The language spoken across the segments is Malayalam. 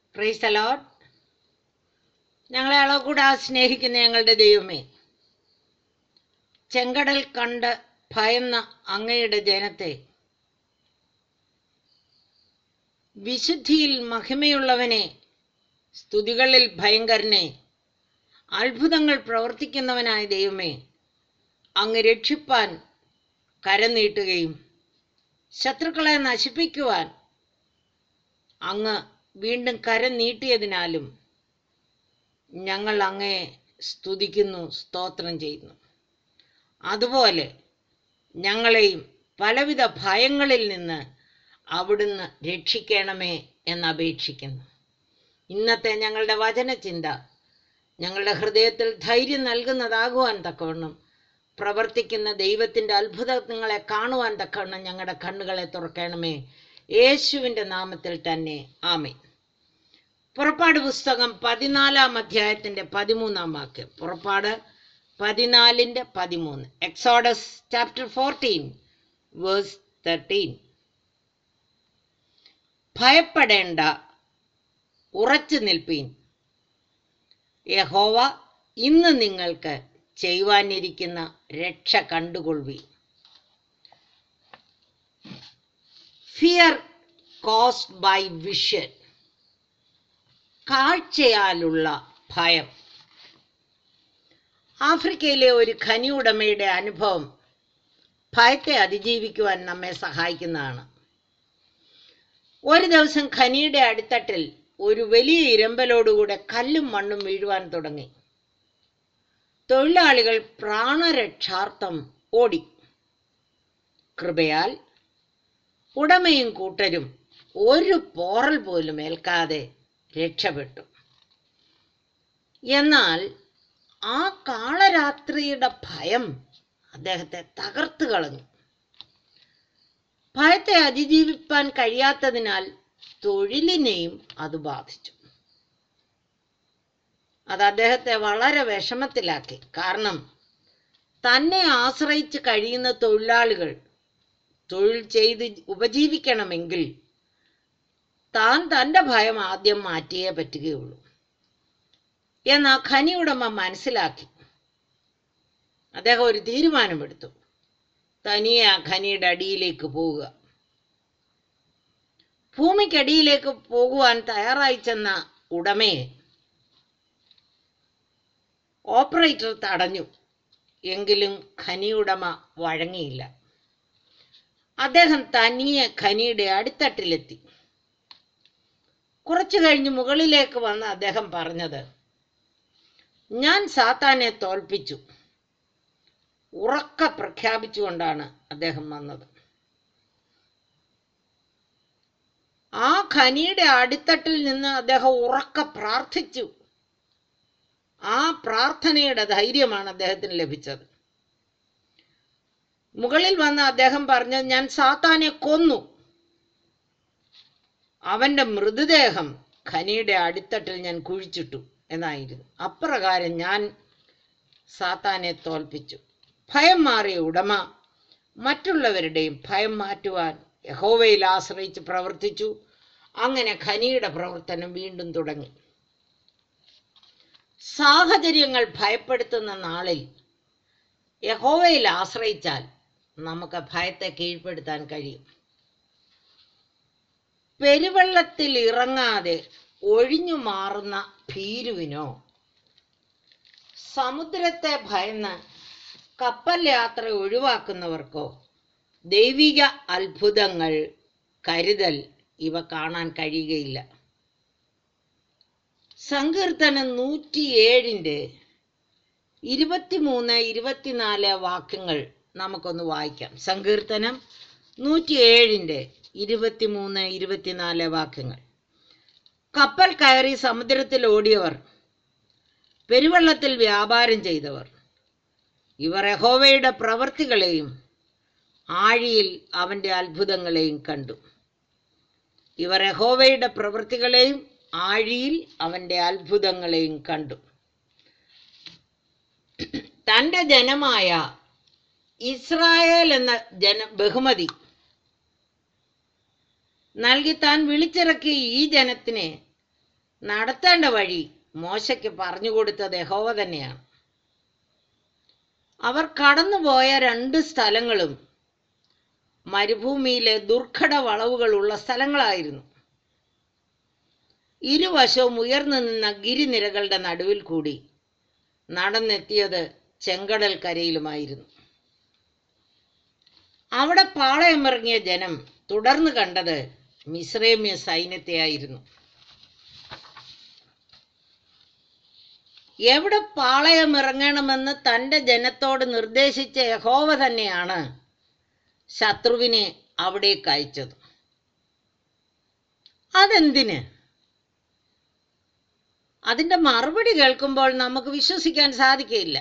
പ്രൈസ് അലോട്ട് ഞങ്ങളെ അളകൂടാ സ്നേഹിക്കുന്ന ഞങ്ങളുടെ ദൈവമേ ചെങ്കടൽ കണ്ട് ഭയന്ന അങ്ങയുടെ ജനത്തെ വിശുദ്ധിയിൽ മഹിമയുള്ളവനെ സ്തുതികളിൽ ഭയങ്കരനെ അത്ഭുതങ്ങൾ പ്രവർത്തിക്കുന്നവനായ ദൈവമേ അങ്ങ് രക്ഷിപ്പാൻ കരം നീട്ടുകയും ശത്രുക്കളെ നശിപ്പിക്കുവാൻ അങ്ങ് വീണ്ടും കരം നീട്ടിയതിനാലും ഞങ്ങൾ അങ്ങയെ സ്തുതിക്കുന്നു സ്തോത്രം ചെയ്യുന്നു അതുപോലെ ഞങ്ങളെയും പലവിധ ഭയങ്ങളിൽ നിന്ന് അവിടുന്ന് രക്ഷിക്കണമേ എന്ന് അപേക്ഷിക്കുന്നു ഇന്നത്തെ ഞങ്ങളുടെ വചനചിന്ത ഞങ്ങളുടെ ഹൃദയത്തിൽ ധൈര്യം നൽകുന്നതാകുവാൻ തക്കവണ്ണം പ്രവർത്തിക്കുന്ന ദൈവത്തിൻ്റെ അത്ഭുതങ്ങളെ കാണുവാൻ തക്കവണ്ണം ഞങ്ങളുടെ കണ്ണുകളെ തുറക്കണമേ യേശുവിൻ്റെ നാമത്തിൽ തന്നെ ആമേ പുറപ്പാട് പുസ്തകം പതിനാലാം അധ്യായത്തിൻ്റെ പതിമൂന്നാം വാക്യം പുറപ്പാട് പതിനാലിൻ്റെ പതിമൂന്ന് Exodus chapter fourteen verse thirteen ഭയപ്പെടേണ്ട ഉറച്ചു നിൽപ്പീൻ യഹോവ ഇന്ന് നിങ്ങൾക്ക് ചെയ്യുവാനിരിക്കുന്ന രക്ഷ കണ്ടുകൊള്ളുവി ഫിയർ കോസ്ഡ് ബൈ വിഷൻ കാഴ്ചയാലുള്ള ഭയം ആഫ്രിക്കയിലെ ഒരു ഖനി ഉടമയുടെ അനുഭവം ഭയത്തെ അതിജീവിക്കുവാൻ നമ്മെ സഹായിക്കുന്നതാണ് ഒരു ദിവസം ഖനിയുടെ അടിത്തട്ടിൽ ഒരു വലിയ ഇരമ്പലോടുകൂടെ കല്ലും മണ്ണും വീഴുവാൻ തുടങ്ങി തൊഴിലാളികൾ പ്രാണരക്ഷാർത്ഥം ഓടി കൃപയാൽ ഉടമയും കൂട്ടരും ഒരു പോറൽ പോലും ഏൽക്കാതെ രക്ഷപ്പെട്ടു എന്നാൽ ആ കാളരാത്രിയുടെ ഭയം അദ്ദേഹത്തെ തകർത്ത് കളഞ്ഞു ഭയത്തെ അതിജീവിപ്പാൻ കഴിയാത്തതിനാൽ തൊഴിലിനെയും അത് ബാധിച്ചു അത് അദ്ദേഹത്തെ വളരെ വിഷമത്തിലാക്കി കാരണം തന്നെ ആശ്രയിച്ച് കഴിയുന്ന തൊഴിലാളികൾ തൊഴിൽ ചെയ്ത് ഉപജീവിക്കണമെങ്കിൽ താൻ തൻ്റെ ഭയം ആദ്യം മാറ്റിയേ പറ്റുകയുള്ളൂ എന്ന് ആ ഖനി ഉടമ മനസ്സിലാക്കി അദ്ദേഹം ഒരു തീരുമാനമെടുത്തു തനിയെ ആ ഖനിയുടെ അടിയിലേക്ക് പോവുക ഭൂമിക്കടിയിലേക്ക് പോകുവാൻ തയ്യാറായി ചെന്ന ഉടമയെ ഓപ്പറേറ്റർ തടഞ്ഞു എങ്കിലും ഖനി ഉടമ വഴങ്ങിയില്ല അദ്ദേഹം തനിയെ ഖനിയുടെ അടിത്തട്ടിലെത്തി കുറച്ചു കഴിഞ്ഞ് മുകളിലേക്ക് വന്ന് അദ്ദേഹം പറഞ്ഞത് ഞാൻ സാത്താനെ തോൽപ്പിച്ചു ഉറക്ക പ്രഖ്യാപിച്ചുകൊണ്ടാണ് അദ്ദേഹം വന്നത് ആ ഖനിയുടെ അടിത്തട്ടിൽ നിന്ന് അദ്ദേഹം ഉറക്ക പ്രാർത്ഥിച്ചു ആ പ്രാർത്ഥനയുടെ ധൈര്യമാണ് അദ്ദേഹത്തിന് ലഭിച്ചത് മുകളിൽ വന്ന അദ്ദേഹം പറഞ്ഞത് ഞാൻ സാത്താനെ കൊന്നു അവന്റെ മൃതദേഹം ഖനിയുടെ അടിത്തട്ടിൽ ഞാൻ കുഴിച്ചിട്ടു എന്നായിരുന്നു അപ്രകാരം ഞാൻ സാത്താനെ തോൽപ്പിച്ചു ഭയം മാറിയ ഉടമ മറ്റുള്ളവരുടെയും ഭയം മാറ്റുവാൻ യഹോവയിൽ ആശ്രയിച്ച് പ്രവർത്തിച്ചു അങ്ങനെ ഖനിയുടെ പ്രവർത്തനം വീണ്ടും തുടങ്ങി സാഹചര്യങ്ങൾ ഭയപ്പെടുത്തുന്ന നാളിൽ യഹോവയിൽ ആശ്രയിച്ചാൽ നമുക്ക് ഭയത്തെ കീഴ്പ്പെടുത്താൻ കഴിയും പെരുവെള്ളത്തിൽ ഇറങ്ങാതെ ഒഴിഞ്ഞു മാറുന്ന ഭീരുവിനോ സമുദ്രത്തെ ഭയന്ന് കപ്പൽ യാത്ര ഒഴിവാക്കുന്നവർക്കോ ദൈവിക അത്ഭുതങ്ങൾ കരുതൽ ഇവ കാണാൻ കഴിയുകയില്ല സങ്കീർത്തനം നൂറ്റിയേഴിൻ്റെ ഇരുപത്തിമൂന്ന് ഇരുപത്തിനാല് വാക്യങ്ങൾ നമുക്കൊന്ന് വായിക്കാം സങ്കീർത്തനം നൂറ്റിയേഴിൻ്റെ ഇരുപത്തിമൂന്ന് ഇരുപത്തിനാല് വാക്യങ്ങൾ കപ്പൽ കയറി സമുദ്രത്തിൽ ഓടിയവർ പെരുവെള്ളത്തിൽ വ്യാപാരം ചെയ്തവർ ഇവർ യഹോവയുടെ പ്രവർത്തികളെയും ആഴിയിൽ അവൻ്റെ അത്ഭുതങ്ങളെയും കണ്ടു ഇവർ യഹോവയുടെ പ്രവൃത്തികളെയും ആഴിയിൽ അവൻ്റെ അത്ഭുതങ്ങളെയും കണ്ടു തൻ്റെ ജനമായ ഇസ്രായേൽ എന്ന ജന ബഹുമതി നൽകി താൻ വിളിച്ചിറക്കിയ ഈ ജനത്തിനെ നടത്തേണ്ട വഴി മോശയ്ക്ക് പറഞ്ഞു കൊടുത്തത് യഹോവ തന്നെയാണ് അവർ കടന്നുപോയ രണ്ട് സ്ഥലങ്ങളും മരുഭൂമിയിലെ ദുർഘട വളവുകളുള്ള സ്ഥലങ്ങളായിരുന്നു ഇരുവശവും ഉയർന്നു നിന്ന ഗിരിനിരകളുടെ നടുവിൽ കൂടി നടന്നെത്തിയത് ചെങ്കടൽ കരയിലുമായിരുന്നു അവിടെ പാളയമിറങ്ങിയ ജനം തുടർന്ന് കണ്ടത് മിശ്രേമ്യ സൈന്യത്തെയായിരുന്നു എവിടെ പാളയമിറങ്ങണമെന്ന് തൻ്റെ ജനത്തോട് നിർദ്ദേശിച്ച യഹോവ തന്നെയാണ് ശത്രുവിനെ അവിടേക്ക് അയച്ചത് അതെന്തിന് അതിൻ്റെ മറുപടി കേൾക്കുമ്പോൾ നമുക്ക് വിശ്വസിക്കാൻ സാധിക്കയില്ല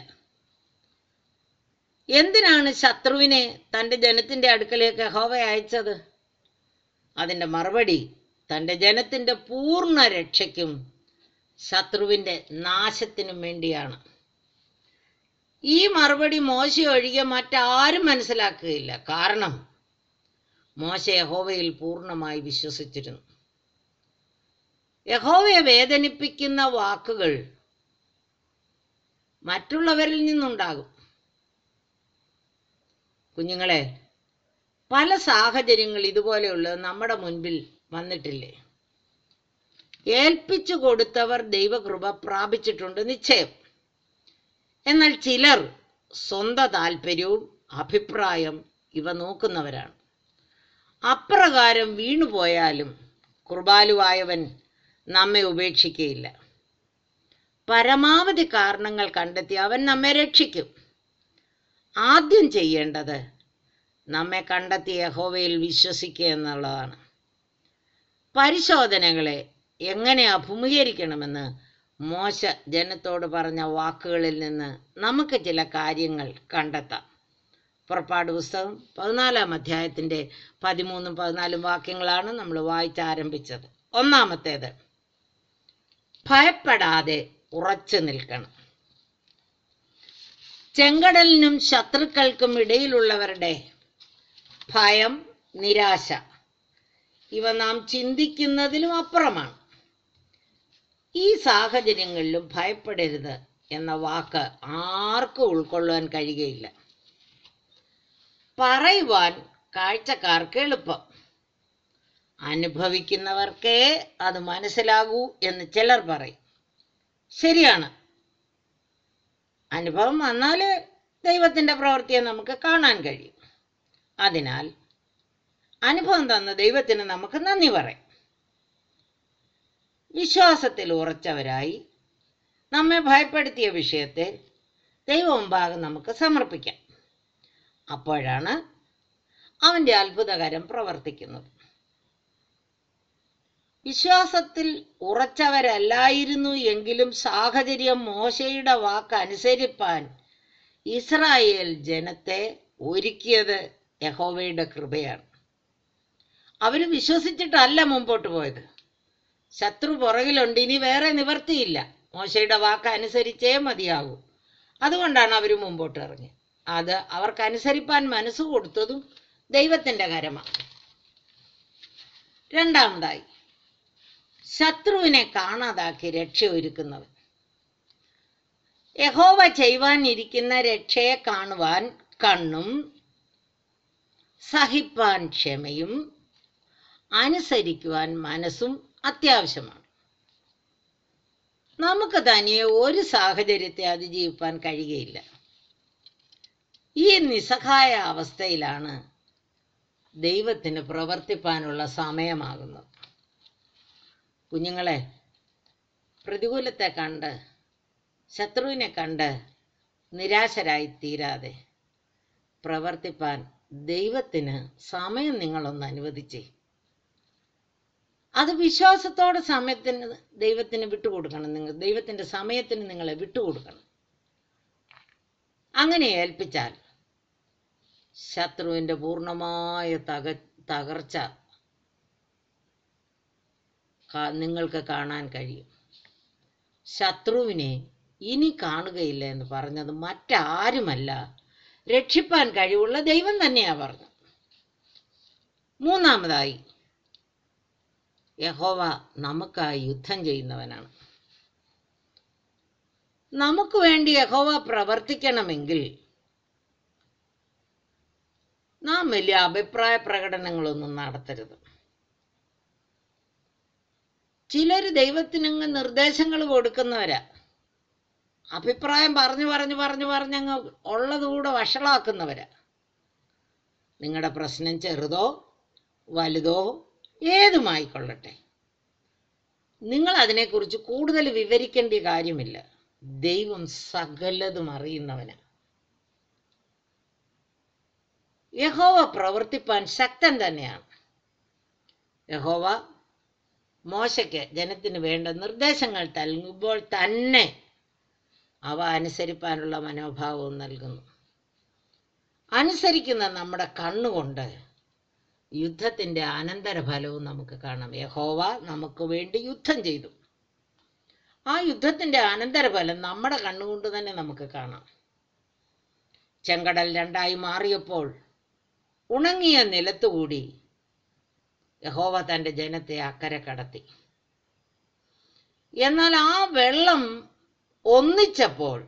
എന്തിനാണ് ശത്രുവിനെ തൻ്റെ ജനത്തിൻ്റെ അടുക്കലേക്ക് യഹോവ അയച്ചത് അതിൻ്റെ മറുപടി തൻ്റെ ജനത്തിൻ്റെ പൂർണ്ണ രക്ഷയ്ക്കും ശത്രുവിൻ്റെ നാശത്തിനും വേണ്ടിയാണ് ഈ മറുപടി മോശ ഒഴികെ മറ്റാരും മനസ്സിലാക്കുകയില്ല കാരണം മോശ യഹോവയിൽ പൂർണ്ണമായി വിശ്വസിച്ചിരുന്നു യഹോവയെ വേദനിപ്പിക്കുന്ന വാക്കുകൾ മറ്റുള്ളവരിൽ നിന്നുണ്ടാകും കുഞ്ഞുങ്ങളെ പല സാഹചര്യങ്ങൾ ഇതുപോലെയുള്ളത് നമ്മുടെ മുൻപിൽ വന്നിട്ടില്ലേ ഏൽപ്പിച്ചു കൊടുത്തവർ ദൈവകൃപ പ്രാപിച്ചിട്ടുണ്ട് നിശ്ചയം എന്നാൽ ചിലർ സ്വന്തം താല്പര്യവും അഭിപ്രായം ഇവ നോക്കുന്നവരാണ് അപ്രകാരം വീണുപോയാലും കൃപാലുവായവൻ നമ്മെ ഉപേക്ഷിക്കുകയില്ല പരമാവധി കാരണങ്ങൾ കണ്ടെത്തി അവൻ നമ്മെ രക്ഷിക്കും ആദ്യം ചെയ്യേണ്ടത് നമ്മെ കണ്ടെത്തിയ യഹോവയിൽ വിശ്വസിക്കുക എന്നുള്ളതാണ് പരിശോധനകളെ എങ്ങനെ അഭിമുഖീകരിക്കണമെന്ന് മോശ ജനത്തോട് പറഞ്ഞ വാക്കുകളിൽ നിന്ന് നമുക്ക് ചില കാര്യങ്ങൾ കണ്ടെത്താം പുറപ്പാട് പുസ്തകം പതിനാലാം അധ്യായത്തിൻ്റെ പതിമൂന്നും പതിനാലും വാക്യങ്ങളാണ് നമ്മൾ വായിച്ചാരംഭിച്ചത് ഒന്നാമത്തേത് ഭയപ്പെടാതെ ഉറച്ചു നിൽക്കണം ചെങ്കടലിനും ശത്രുക്കൾക്കും ഇടയിലുള്ളവരുടെ ഭയം നിരാശ ഇവ നാം ചിന്തിക്കുന്നതിലും അപ്പുറമാണ് ഈ സാഹചര്യങ്ങളിലും ഭയപ്പെടരുത് എന്ന വാക്ക് ആർക്കും ഉൾക്കൊള്ളാൻ കഴിയുകയില്ല പറയുവാൻ കാഴ്ചക്കാർക്ക് എളുപ്പം അനുഭവിക്കുന്നവർക്കേ അത് മനസ്സിലാകൂ എന്ന് ചിലർ പറയും ശരിയാണ് അനുഭവം വന്നാൽ ദൈവത്തിൻ്റെ പ്രവൃത്തിയെ നമുക്ക് കാണാൻ കഴിയും അതിനാൽ അനുഭവം തന്ന ദൈവത്തിന് നമുക്ക് നന്ദി പറയാം വിശ്വാസത്തിൽ ഉറച്ചവരായി നമ്മെ ഭയപ്പെടുത്തിയ വിഷയത്തെ ദൈവമുമ്പാകെ നമുക്ക് സമർപ്പിക്കാം അപ്പോഴാണ് അവൻ്റെ അത്ഭുതകരം പ്രവർത്തിക്കുന്നത് വിശ്വാസത്തിൽ ഉറച്ചവരല്ലായിരുന്നു എങ്കിലും സാഹചര്യം മോശയുടെ വാക്ക് അനുസരിപ്പാൻ ഇസ്രായേൽ ജനത്തെ ഒരുക്കിയത് യഹോവയുടെ കൃപയാണ് അവർ വിശ്വസിച്ചിട്ടല്ല മുമ്പോട്ട് പോയത് ശത്രു പുറകിലുണ്ട് ഇനി വേറെ നിവർത്തിയില്ല മോശയുടെ വാക്ക് അനുസരിച്ചേ മതിയാകൂ അതുകൊണ്ടാണ് അവർ മുമ്പോട്ട് ഇറങ്ങി അത് അവർക്കനുസരിപ്പാൻ മനസ്സ് കൊടുത്തതും ദൈവത്തിൻ്റെ കരമാണ് രണ്ടാമതായി ശത്രുവിനെ കാണാതാക്കി രക്ഷ ഒരുക്കുന്നവൻ യഹോവ ചെയ്യുവാനിരിക്കുന്ന രക്ഷയെ കാണുവാൻ കണ്ണും സഹിപ്പാൻ ക്ഷമയും അനുസരിക്കുവാൻ മനസ്സും അത്യാവശ്യമാണ് നമുക്ക് തനിയെ ഒരു സാഹചര്യത്തെ അതിജീവിപ്പാൻ കഴിയുകയില്ല ഈ നിസ്സഹായ അവസ്ഥയിലാണ് ദൈവത്തിന് പ്രവർത്തിപ്പാനുള്ള സമയമാകുന്നത് കുഞ്ഞുങ്ങളെ പ്രതികൂലത്തെ കണ്ട് ശത്രുവിനെ കണ്ട് നിരാശരായി തീരാതെ പ്രവർത്തിപ്പാൻ ദൈവത്തിന് സമയം നിങ്ങളൊന്ന് അനുവദിച്ചേ അത് വിശ്വാസത്തോടെ സമയത്തിന് ദൈവത്തിന് വിട്ടുകൊടുക്കണം നിങ്ങൾ ദൈവത്തിൻ്റെ സമയത്തിന് നിങ്ങളെ വിട്ടുകൊടുക്കണം അങ്ങനെ ഏൽപ്പിച്ചാൽ ശത്രുവിൻ്റെ പൂർണ്ണമായ തക തകർച്ച കാ- നിങ്ങൾക്ക് കാണാൻ കഴിയും ശത്രുവിനെ ഇനി കാണുകയില്ല എന്ന് പറഞ്ഞത് മറ്റാരുമല്ല രക്ഷിപ്പാൻ കഴിവുള്ള ദൈവം തന്നെയാ പറഞ്ഞത് മൂന്നാമതായി യഹോവ നമുക്കായി യുദ്ധം ചെയ്യുന്നവനാണ് നമുക്ക് വേണ്ടി യഹോവ പ്രവർത്തിക്കണമെങ്കിൽ നാം വലിയ അഭിപ്രായ പ്രകടനങ്ങളൊന്നും നടത്തരുത് ചിലര് ദൈവത്തിനങ്ങ് നിർദ്ദേശങ്ങൾ കൊടുക്കുന്നവരാ അഭിപ്രായം പറഞ്ഞു പറഞ്ഞു പറഞ്ഞു പറഞ്ഞങ്ങ് ഉള്ളതുകൂടെ വഷളാക്കുന്നവരാ നിങ്ങളുടെ പ്രശ്നം ചെറുതോ വലുതോ ഏതുമായിക്കൊള്ളട്ടെ നിങ്ങൾ അതിനെക്കുറിച്ച് കൂടുതൽ വിവരിക്കേണ്ട കാര്യമില്ല ദൈവം സകലതും അറിയുന്നവനാ യഹോവ പ്രവർത്തിപ്പാൻ ശക്തൻ തന്നെയാണ് യഹോവ മോശയ്ക്ക് ജനത്തിന് വേണ്ട നിർദ്ദേശങ്ങൾ നൽകുമ്പോൾ തന്നെ അവ അനുസരിപ്പാനുള്ള മനോഭാവവും നൽകുന്നു അനുസരിക്കുന്ന നമ്മുടെ കണ്ണുകൊണ്ട് യുദ്ധത്തിൻ്റെ അനന്തരഫലവും നമുക്ക് കാണാം യഹോവ നമുക്ക് വേണ്ടി യുദ്ധം ചെയ്തു ആ യുദ്ധത്തിൻ്റെ അനന്തരഫലം നമ്മുടെ കണ്ണുകൊണ്ട് തന്നെ നമുക്ക് കാണാം ചെങ്കടൽ രണ്ടായി മാറിയപ്പോൾ ഉണങ്ങിയ നിലത്തുകൂടി യഹോവ തൻ്റെ ജനത്തെ അക്കരെ കടത്തി എന്നാൽ ആ വെള്ളം ഒന്നിച്ചപ്പോൾ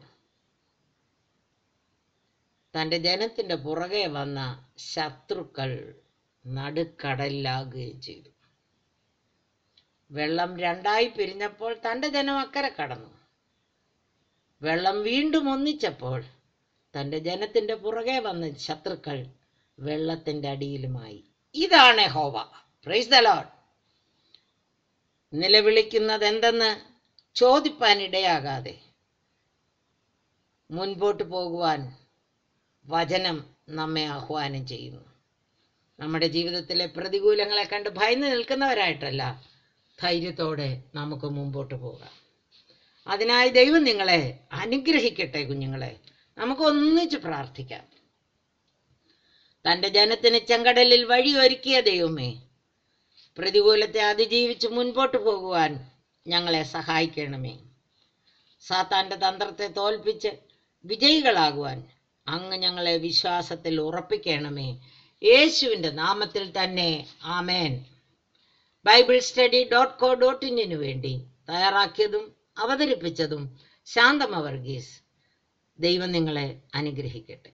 തൻ്റെ ജനത്തിൻ്റെ പുറകെ വന്ന ശത്രുക്കൾ നടുക്കടലിലാകുകയും ചെയ്തു വെള്ളം രണ്ടായി പിരിഞ്ഞപ്പോൾ തൻ്റെ ജനം അക്കരെ കടന്നു വെള്ളം വീണ്ടും ഒന്നിച്ചപ്പോൾ തൻ്റെ ജനത്തിൻ്റെ പുറകെ വന്ന ശത്രുക്കൾ വെള്ളത്തിൻ്റെ അടിയിലുമായി ഇതാണ് ഹോവ പ്രൈസ് ദ ലോഡ് നിലവിളിക്കുന്നത് എന്തെന്ന് ചോദിപ്പാനിടയാകാതെ മുൻപോട്ട് പോകുവാൻ വചനം നമ്മെ ആഹ്വാനം ചെയ്യുന്നു നമ്മുടെ ജീവിതത്തിലെ പ്രതികൂലങ്ങളെ കണ്ട് ഭയന്ന് നിൽക്കുന്നവരായിട്ടല്ല ധൈര്യത്തോടെ നമുക്ക് മുമ്പോട്ട് പോകാം അതിനായി ദൈവം നിങ്ങളെ അനുഗ്രഹിക്കട്ടെ കുഞ്ഞുങ്ങളെ നമുക്ക് ഒന്നിച്ച് പ്രാർത്ഥിക്കാം തൻ്റെ ജനത്തിന് ചെങ്കടലിൽ വഴിയൊരുക്കിയ ദൈവമേ പ്രതികൂലത്തെ അതിജീവിച്ച് മുൻപോട്ട് പോകുവാൻ ഞങ്ങളെ സഹായിക്കണമേ സാത്താൻ്റെ തന്ത്രത്തെ തോൽപ്പിച്ച് വിജയികളാകുവാൻ അങ്ങ് ഞങ്ങളെ വിശ്വാസത്തിൽ ഉറപ്പിക്കണമേ യേശുവിൻ്റെ നാമത്തിൽ തന്നെ ആമേൻ Bible study dot co dot ഇന്നിനു വേണ്ടി തയ്യാറാക്കിയതും അവതരിപ്പിച്ചതും ശാന്തമ വർഗീസ് ദൈവം നിങ്ങളെ അനുഗ്രഹിക്കട്ടെ